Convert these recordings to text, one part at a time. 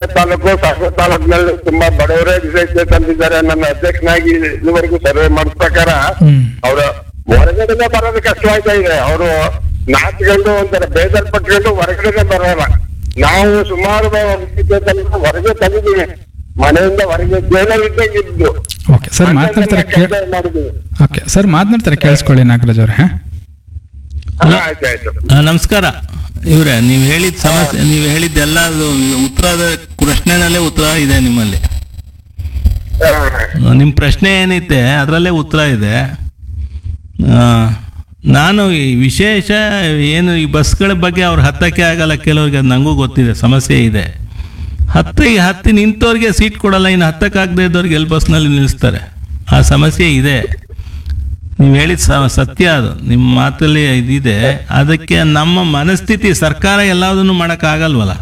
ತಾಲೂಕು ಸಾಗರ ತಾಲೂಕಿನಲ್ಲಿ ತುಂಬಾ ಬಡವರೇ ವಿಶೇಷ ತಂದಿದ್ದಾರೆ ನನ್ನ ಅಧ್ಯಕ್ಷನಾಗಿ ಇದುವರೆಗೂ ಸರ್ವೆ ಮಾಡಿದ ಪ್ರಕಾರ ಹ್ಮ್ ಅವ್ರ ಹೊರಗಡೆನೆ ಬರೋದು ಕಷ್ಟವಾಗ್ತಾ ಇದೆ ಅವರು ನಾಚ್ಕೊಂಡು ಒಂಥರ ಬೇಜಾರ್ ಪಟ್ಕೊಂಡು ಹೊರಗಡೆನೆ ಬರೋಲ್ಲ ನಾವು ಸುಮಾರು ವಿದ್ಯುತ್ ತಂದು ಹೊರಗೆ ತಂದಿದ್ದೀವಿ ಮನೆಯಿಂದ ಹೊರಗೆ ಜೈಲಲ್ಲಿದ್ದಂಗೆ ಇದ್ದು ಓಕೆ ಸರ್ ಮಾತನಾಡ್ತಾರೆ ಕೇ ಕೆಲಸ ಮಾಡಿದ್ದೀವಿ ಓಕೆ ಸರ್ ಮಾತನಾಡ್ತಾರೆ ಕೇಳಿಸ್ಕೊಳ್ಳಿ ನಾಗರಾಜ್ ಅವ್ರೆ ಹಾಂ ಹಾ, ಆಯ್ತು ಆಯ್ತು ಆ, ನಮಸ್ಕಾರ ಇವ್ರೆ ನೀವು ಹೇಳಿದ ಸಮಸ್ಯೆ ನೀವು ಹೇಳಿದ್ದೆಲ್ಲ ಅದು ಉತ್ತರದ ಪ್ರಶ್ನೆನಲ್ಲೇ ಉತ್ತರ ಇದೆ ನಿಮ್ಮಲ್ಲಿ ಹಾ. ಆ, ನಿಮ್ಮ ಪ್ರಶ್ನೆ ಏನೈತೆ ಅದರಲ್ಲೇ ಉತ್ತರ ಇದೆ ಆ, ನಾನು ಈ ವಿಶೇಷ ಏನು ಈ ಬಸ್ಗಳ ಬಗ್ಗೆ ಅವ್ರು ಹತ್ತಕ್ಕೆ ಆಗಲ್ಲ ಕೆಲವ್ರಿಗೆ ಅದು ನನಗೂ ಗೊತ್ತಿದೆ ಸಮಸ್ಯೆ ಇದೆ ಹತ್ತಿ ಹತ್ತಿ ನಿಂತವ್ರಿಗೆ ಸೀಟ್ ಕೊಡಲ್ಲ ಇನ್ನು ಹತ್ತಕ್ಕಾಗದೇ ಇದ್ದವ್ರಿಗೆ ಎಲ್ಲಿ ಬಸ್ನಲ್ಲಿ ನಿಲ್ಲಿಸ್ತಾರೆ ಆ ಸಮಸ್ಯೆ ಇದೆ ನೀವು ಹೇಳಿದ ಸ ಸತ್ಯ ಅದು ನಿಮ್ಮ ಮಾತಲ್ಲಿ ಇದಿದೆ ಅದಕ್ಕೆ ನಮ್ಮ ಮನಸ್ಥಿತಿ ಸರ್ಕಾರ ಎಲ್ಲದನ್ನು ಮಾಡೋಕ್ಕಾಗಲ್ವಲ್ಲ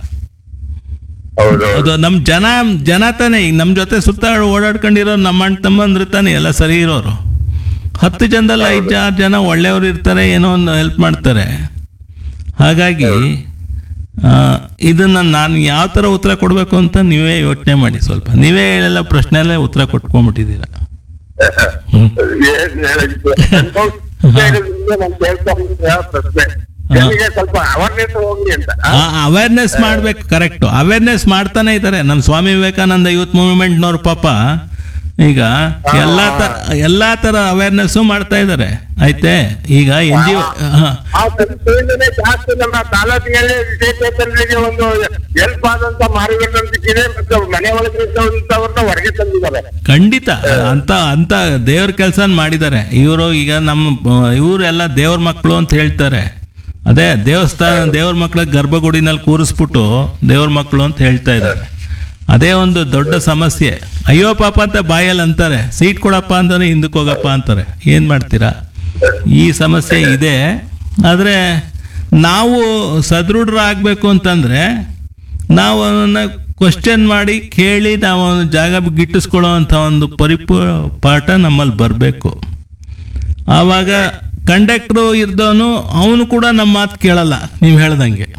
ಹೌದು ಅದು ನಮ್ಮ ಜನ ಜನ ತಾನೇ ಈಗ ನಮ್ಮ ಜೊತೆ ಸುತ್ತ ಓಡಾಡ್ಕೊಂಡಿರೋ ನಮ್ಮ ಅಣ್ಣ ತಮ್ಮಂದ್ರೆ ತಾನೇ ಎಲ್ಲ ಸರಿ ಇರೋರು ಹತ್ತು ಜನದಲ್ಲಿ ಐದು ಆರು ಜನ ಒಳ್ಳೆಯವರು ಇರ್ತಾರೆ ಏನೋ ಒಂದು ಹೆಲ್ಪ್ ಮಾಡ್ತಾರೆ ಹಾಗಾಗಿ ಆ, ಇದನ್ನ ನಾನು ಯಾವ ಥರ ಉತ್ತರ ಕೊಡಬೇಕು ಅಂತ ನೀವೇ ಯೋಚನೆ ಮಾಡಿ ಸ್ವಲ್ಪ ನೀವೇ ಹೇಳೆಲ್ಲ ಪ್ರಶ್ನೆಯಲ್ಲೇ ಉತ್ತರ ಕೊಟ್ಕೊಂಡ್ಬಿಟ್ಟಿದ್ದೀರ ಹ್ಮ್. ಏನ್ ಹೇಳಿದ್ದು? ಹೇಳಿದ್ರಿಂದ ನಾನ್ ಕೇಳ್ತಾ ಇದ್ದೆ ಆ ಪ್ರಶ್ನೆ ಜನರಿಗೆ ಸ್ವಲ್ಪ ಅವೇರ್ನೆಸ್ ಹೋಗ್ಲಿ ಅಂತ ಅವೇರ್ನೆಸ್ ಮಾಡ್ಬೇಕು ಕರೆಕ್ಟ್ ಅವೇರ್ನೆಸ್ ಮಾಡ್ತಾನೆ ಇದ್ದಾರೆ ನಮ್ಮ ಸ್ವಾಮಿ ವಿವೇಕಾನಂದ ಯೂತ್ ಮೂವ್ಮೆಂಟ್ನವ್ರ ಪಾಪ ಈಗ ಎಲ್ಲಾ ತರ ಎಲ್ಲಾ ತರ ಅವೇರ್ನೆಸ್ ಮಾಡ್ತಾ ಇದ್ದಾರೆ ಆಯ್ತೆ ಈಗ ಎನ್ ಜಿ ಆ ಸಂಸ್ಥೆಯಿಂದನೇ ಜಾಸ್ತಿ ನಮ್ಮ ತಾಲೂಕಿನಲ್ಲಿ ವಿಶೇಷರಿಗೆ ಒಂದು ಹೆಲ್ಪ್ ಆದಂತ ಮಾರುಕಟ್ಟೆ ಸಿಕ್ಕಿದೆ ಮತ್ತು ಮನೆ ಒಳಗೆ ಇದ್ದವ್ರನ್ನ ಹೊರಗೆ ತಂದಿದ್ದಾರೆ ಖಂಡಿತ ಅಂತ ಅಂತ ದೇವ್ರ ಕೆಲಸ ಮಾಡಿದ್ದಾರೆ ಇವರು ಈಗ ನಮ್ಮ ಇವರೆಲ್ಲ ದೇವ್ರ ಮಕ್ಕಳು ಅಂತ ಹೇಳ್ತಾರೆ ಅದೇ ದೇವಸ್ಥಾನ ದೇವ್ರ ಮಕ್ಕಳ ಗರ್ಭಗುಡಿನಲ್ಲಿ ಕೂರಿಸ್ಬಿಟ್ಟು ದೇವ್ರ ಮಕ್ಕಳು ಅಂತ ಹೇಳ್ತಾ ಇದ್ದಾರೆ ಅದೇ ಒಂದು ದೊಡ್ಡ ಸಮಸ್ಯೆ ಅಯ್ಯೋ ಪಾಪ ಅಂತ ಬಾಯಲ್ಲಿ ಅಂತಾರೆ ಸೀಟ್ ಕೊಡಪ್ಪ ಅಂತಾನೆ ಹಿಂದಕ್ಕೆ ಹೋಗಪ್ಪ ಅಂತಾರೆ ಏನು ಮಾಡ್ತೀರಾ ಈ ಸಮಸ್ಯೆ ಇದೆ ಆದರೆ ನಾವು ಸದೃಢರಾಗಬೇಕು ಅಂತಂದರೆ ನಾವು ಅವನ್ನ ಕ್ವಶನ್ ಮಾಡಿ ಕೇಳಿ ನಾವು ಅವನ ಜಾಗ ಗಿಟ್ಟಿಸ್ಕೊಳ್ಳೋ ಅಂಥ ಒಂದು ಪರಿಪೂ ಪಾಠ ನಮ್ಮಲ್ಲಿ ಬರಬೇಕು ಆವಾಗ ಕಂಡಕ್ಟ್ರು ಇರ್ದವನು ಅವನು ಕೂಡ ನಮ್ಮ ಮಾತು ಕೇಳಲ್ಲ ನೀವು ಹೇಳ್ದಂಗೆ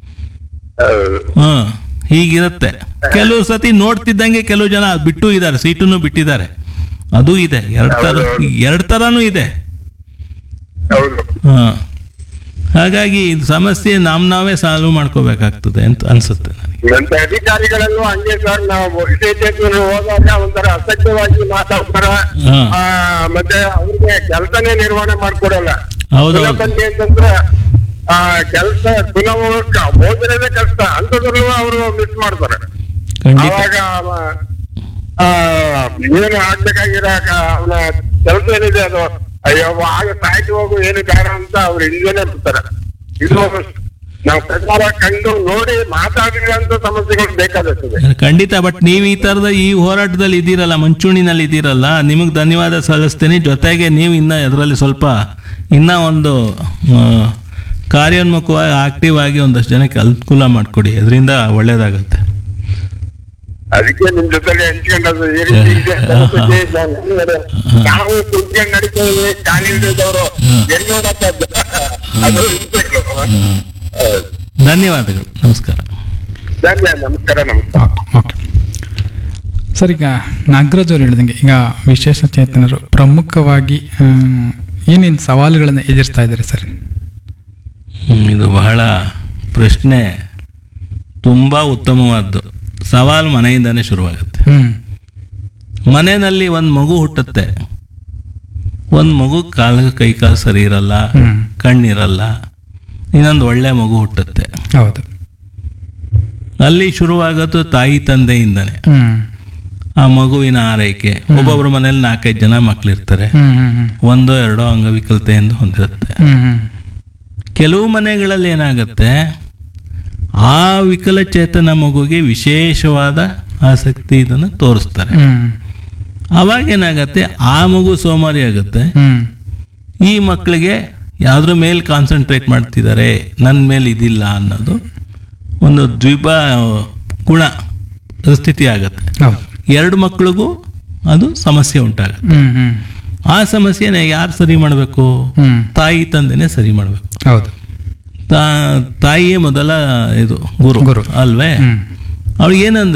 ಹಾಂ ಹೀಗಿರುತ್ತೆ ಕೆಲವು ಸತಿ ನೋಡ್ತಿದ್ದಂಗೆ ಕೆಲವು ಜನ ಬಿಟ್ಟು ಇದ್ದಾರೆ ಸೀಟನ್ನು ಬಿಟ್ಟಿದ್ದಾರೆ ಅದು ಇದೆ ಎರಡು ಥರ ಎರಡು ಥರನೂ ಇದೆ ಹೌದು ಹಾಂ ಹಾಗಾಗಿ ಇದು ಸಮಸ್ಯೆ ನಮ್ಮ ನಾವೇ ಸಾಲ್ವ್ ಮಾಡ್ಕೋಬೇಕಾಗ್ತದೆ ಅಂತ ಅನ್ಸುತ್ತೆ ನನಗೆ ಅಂತ ಅಧಿಕಾರಿಗಳಲ್ಲೂ ಹಂಗೆ ಸರ್ ನಾವು ವಿಶೇಷಜ್ಞರು ಹೋದಾಗ ಒಂಥರ ಅಸಭ್ಯವಾಗಿ ಮಾತಾಡ್ತಾರ ಹಾ. ಆ, ಮತ್ತೆ ಅವ್ರಿಗೆ ಕೆಲಸನೇ ನಿರ್ವಹಣೆ ಮಾಡ್ಕೊಡಲ್ಲ ಹೌದು. ಪುನಃ ಬಂದಿ ಅಂತಂದ್ರೆ ಆ ಕೆಲಸ ಪುನಃ ಹೋಗಕ್ಕ ಭೋಜನದೇ ಕಷ್ಟ ಅಂತದ್ರಲ್ಲೂ ಅವರು ಮಿಸ್ ಮಾಡ್ತಾರೆ ಖಂಡಿತ ಅವಾಗ ಅವ, ಆ, ಏನು ಆಗ್ಬೇಕಾಗಿರೋ ಅವನ ಕೆಲಸ ಏನಿದೆ ಅದು ಅಯ್ಯೋ ಆಗ ಸಾಯ್ತು ಹೋಗು ಏನು ಬೇಡ ಅಂತ ಅವ್ರು ಹಿಂದೆನೆ ಬಿಡ್ತಾರೆ ಇದು ನಾವು ಪ್ರಚಾರ ಕಂಡು ನೋಡಿ ಮಾತಾಡಿರೋಂಥ ಸಮಸ್ಯೆಗಳು ಬೇಕಾಗುತ್ತದೆ ಖಂಡಿತ ಬಟ್ ನೀವು ಈ ಥರದ ಈ ಹೋರಾಟದಲ್ಲಿ ಇದ್ದೀರಲ್ಲ ಮುಂಚೂಣಿನಲ್ಲಿ ಇದ್ದೀರಲ್ಲ ನಿಮಗೆ ಧನ್ಯವಾದ ಸಲ್ಲಿಸ್ತೀನಿ ಜೊತೆಗೆ ನೀವು ಇನ್ನ ಅದರಲ್ಲಿ ಸ್ವಲ್ಪ ಇನ್ನ ಒಂದು ಆ, ಕಾರ್ಯೋನ್ಮುಖವಾಗಿ ಆಕ್ಟಿವ್ ಆಗಿ ಒಂದಷ್ಟು ಜನಕ್ಕೆ ಅನುಕೂಲ ಮಾಡಿಕೊಡಿ ಅದರಿಂದ ಒಳ್ಳೇದಾಗುತ್ತೆ ಅದಕ್ಕೆ ನಿಮ್ ಜೊತೆಲಿ ಹಂಚ್ಕೊಂಡದ್ದು ಈ ರೀತಿ ಇದೆ ಸಮಸ್ಯೆ ಇದೆ. ನಾವು ಕುಂತ್ಕೊಂಡು ನಡೀತೀವಿ ಖಾಲಿ ಇದ್ದವರು ಎಲ್ಲಿ ನೋಡಕ್ಕದ್ದು ಅದು ಇರ್ಬೇಕು. ಧನ್ಯವಾದಗಳು ನಮಸ್ಕಾರ ಧನ್ಯ ನಮಸ್ಕಾರ ನಮಸ್ಕಾರ ಓಕೆ ಸರ್ ಈಗ ನಾಗರಾಜ್ ಅವ್ರು ಹೇಳಿದಂಗೆ ಈಗ ವಿಶೇಷ ಚೇತನರು ಪ್ರಮುಖವಾಗಿ ಏನೇನು ಸವಾಲುಗಳನ್ನು ಎದುರಿಸ್ತಾ ಇದ್ದಾರೆ ಸರ್ ಹ್ಮ್, ಇದು ಬಹಳ ಪ್ರಶ್ನೆ ತುಂಬ ಉತ್ತಮವಾದ್ದು ಸವಾಲು ಮನೆಯಿಂದನೇ ಶುರುವಾಗುತ್ತೆ ಹ್ಮ್ ಮನೆಯಲ್ಲಿ ಒಂದು ಮಗು ಹುಟ್ಟುತ್ತೆ ಒಂದು ಮಗು ಕಾಲ ಕೈ ಕಾಲು ಸರಿ ಇರಲ್ಲ ಹ್ಮ್ ಕಣ್ಣಿರಲ್ಲ ಇನ್ನೊಂದು ಒಳ್ಳೆ ಮಗು ಹುಟ್ಟುತ್ತೆ ಹೌದು ಅಲ್ಲಿ ಶುರುವಾಗೋದು ತಾಯಿ ತಂದೆಯಿಂದನೇ ಹ್ಮ್ ಆ ಮಗುವಿನ ಆರೈಕೆ ಒಬ್ಬೊಬ್ಬರ ಮನೇಲಿ ನಾಲ್ಕೈದು ಜನ ಮಕ್ಕಳಿರ್ತಾರೆ ಹ್ಮ್ ಹ್ಮ್ ಹ್ಮ್ ಒಂದೋ ಎರಡೋ ಅಂಗವಿಕಲತೆಯಿಂದ ಹೊಂದಿರುತ್ತೆ ಹ್ಮ್ ಹ್ಮ್ ಕೆಲವು ಮನೆಗಳಲ್ಲಿ ಏನಾಗುತ್ತೆ ಆ ವಿಕಲಚೇತನ ಮಗುಗೆ ವಿಶೇಷವಾದ ಆಸಕ್ತಿ ಇದನ್ನು ತೋರಿಸ್ತಾರೆ ಹ್ಮ್ ಅವಾಗ ಏನಾಗತ್ತೆ ಆ ಮಗು ಸೋಮಾರಿ ಆಗುತ್ತೆ ಹ್ಮ್ ಈ ಮಕ್ಕಳಿಗೆ ಯಾವ್ದ್ರ ಮೇಲೆ ಕಾನ್ಸಂಟ್ರೇಟ್ ಮಾಡ್ತಿದ್ದಾರೆ ನನ್ನ ಮೇಲೆ ಇದಿಲ್ಲ ಅನ್ನೋದು ಒಂದು ದ್ವಿಬ ಗುಣ ಸ್ಥಿತಿ ಆಗುತ್ತೆ ಹೌದು ಎರಡು ಮಕ್ಕಳಿಗೂ ಅದು ಸಮಸ್ಯೆ ಉಂಟಾಗುತ್ತೆ ಹ್ಮ್ ಹ್ಮ್ ಆ ಸಮಸ್ಯೆನ ಯಾರು ಸರಿ ಮಾಡಬೇಕು ಹ್ಮ್ ತಾಯಿ ತಂದೆನೇ ಸರಿ ಮಾಡಬೇಕು ಹೌದು ತಾಯಿಯೇ ಮೊದಲ ಇದು ಗುರು ಗುರು. ಅಲ್ವೇ ಹ್ಮ್ ಅವಳು ಏನಂದ್ರೆ